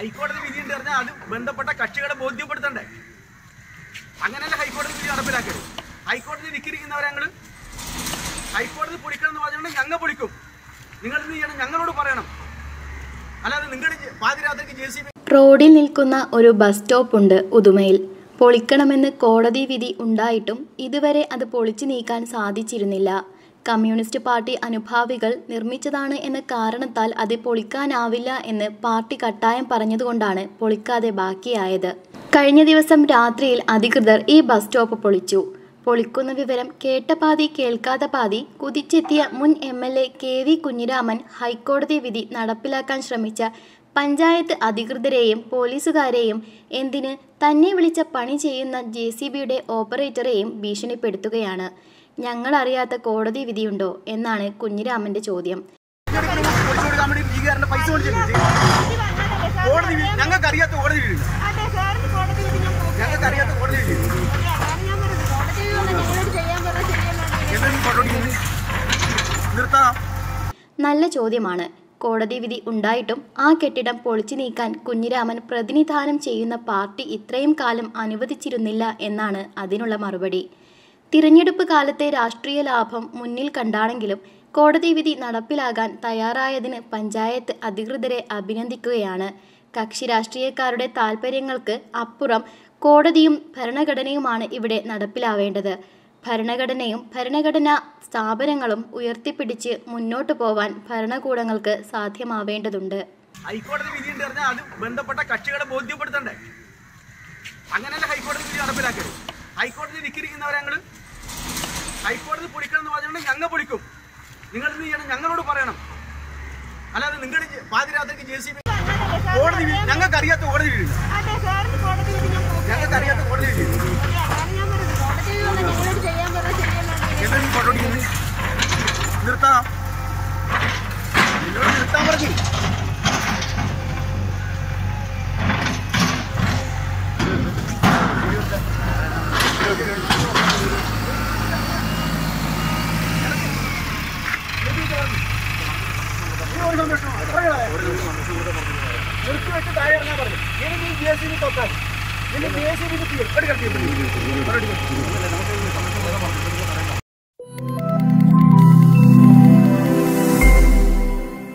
ഹൈക്കോടതി വിധി ഉണ്ട് പറഞ്ഞാൽ അത് ബന്ധപ്പെട്ട കക്ഷികളെ ബോധ്യപ്പെടുത്തണ്ടേ അങ്ങനെയല്ല ഹൈക്കോടതി വിധി നടപ്പിലാക്കരുത് ഹൈക്കോടതി വിക്കിരിക്കുന്നവരെ ഞങ്ങൾ ഹൈക്കോടതി പൊളിക്കണം എന്ന് പറഞ്ഞുകൊണ്ട് ഞങ്ങൾ പൊളിക്കും നിങ്ങൾ എന്ത് ചെയ്യണം ഞങ്ങളോട് പറയണം അല്ലാതെ നിങ്ങൾ പാതിരാത്രിക്ക് ജെ സി ബി റോഡിൽ നിൽക്കുന്ന ഒരു ബസ് സ്റ്റോപ്പ് ഉണ്ട് ഉദുമയിൽ പൊളിക്കണമെന്ന് കോടതി വിധി ഉണ്ടായിട്ടും ഇതുവരെ അത് പൊളിച്ചു നീക്കാൻ സാധിച്ചിരുന്നില്ല കമ്മ്യൂണിസ്റ്റ് പാർട്ടി അനുഭാവികൾ നിർമ്മിച്ചതാണ് എന്ന കാരണത്താൽ അത് പൊളിക്കാനാവില്ല എന്ന് പാർട്ടി കട്ടായം പറഞ്ഞതുകൊണ്ടാണ് പൊളിക്കാതെ ബാക്കിയായത് കഴിഞ്ഞ ദിവസം രാത്രിയിൽ അധികൃതർ ഈ ബസ് സ്റ്റോപ്പ് പൊളിച്ചു പൊളിക്കുന്ന വിവരം കേട്ട പാതി കേൾക്കാത്ത പാതി കുതിച്ചെത്തിയ മുൻ M L A K V Kunhiraman ഹൈക്കോടതി വിധി നടപ്പിലാക്കാൻ ശ്രമിച്ച പഞ്ചായത്ത് അധികൃതരെയും പോലീസുകാരെയും എന്തിന് തന്നെ വിളിച്ച പണി ചെയ്യുന്ന ജെ സി ബിയുടെ ഓപ്പറേറ്ററെയും ഭീഷണിപ്പെടുത്തുകയാണ് ഞങ്ങളറിയാത്ത കോടതി വിധിയുണ്ടോ എന്നാണ് കുഞ്ഞിരാമന്റെ ചോദ്യം പൊളിച്ചു കൊടുക്കാൻ വേണ്ടി ലീഗുകാരന്റെ പൈസ മേടിച്ചിട്ടുണ്ട് കോടതി വിധി ഞങ്ങൾക്ക് അറിയാത്ത കോടതി വിധി ഞങ്ങൾക്ക് അറിയാത്ത കോടതി വിധി എന്തെങ്കിലും കൊണ്ടോടിക്കുന്നത് നിർത്താം നല്ല ചോദ്യമാണ് കോടതി വിധി ഉണ്ടായിട്ടും ആ കെട്ടിടം പൊളിച്ചു നീക്കാൻ കുഞ്ഞിരാമൻ പ്രതിനിധാനം ചെയ്യുന്ന പാർട്ടി ഇത്രയും കാലം അനുവദിച്ചിരുന്നില്ല എന്നാണ് അതിനുള്ള മറുപടി തിരഞ്ഞെടുപ്പ് കാലത്തെ രാഷ്ട്രീയ ലാഭം മുന്നിൽ കണ്ടാണെങ്കിലും കോടതി വിധി നടപ്പിലാകാൻ തയ്യാറായതിന് പഞ്ചായത്ത് അധികൃതരെ അഭിനന്ദിക്കുകയാണ് കക്ഷി രാഷ്ട്രീയക്കാരുടെ താൽപ്പര്യങ്ങൾക്ക് അപ്പുറം കോടതിയും ഭരണഘടനയുമാണ് ഇവിടെ നടപ്പിലാവേണ്ടത് ഭരണഘടനയും ഭരണഘടനാ സ്ഥാപനങ്ങളും ഉയർത്തിപ്പിടിച്ച് മുന്നോട്ടു പോവാൻ ഭരണകൂടങ്ങൾക്ക് സാധ്യമാവേണ്ടതുണ്ട് ഹൈക്കോടതി വിധി ഉണ്ട് പറഞ്ഞാൽ അത് ബന്ധപ്പെട്ട കക്ഷികളെ ബോധ്യപ്പെടുത്തണ്ടേ അങ്ങനെയല്ല ഹൈക്കോടതി വിധി നടപ്പിലാക്കരുത് ഹൈക്കോടതി വിക്കിരിക്കുന്നവരെ ഞങ്ങൾ ഹൈക്കോടതി പൊളിക്കണം എന്ന് പറഞ്ഞുകൊണ്ട് ഞങ്ങൾ പൊളിക്കും നിങ്ങൾ എന്ത് ചെയ്യണം ഞങ്ങളോട് പറയണം അല്ലാതെ നിങ്ങൾ പാതിരാത്രിക്ക് ജെ സി ബി കോടതി വിധി ഞങ്ങൾക്ക് അറിയാത്ത കോടതി വിധി ഞങ്ങൾക്ക് അറിയാത്ത കോടതി വിധി എന്തെങ്കിലും കൊണ്ടോടിക്കുന്നത് നിർത്താം നിന്നോട് നിർത്താൻ പറഞ്ഞു നിർത്തി വെച്ച് താഴെ ഇറങ്ങാൻ പറഞ്ഞു ഇനി നീ ജെ സി ബി തൊട്ടാൽ ഇനി ജെ സി ബി എടുക്കണം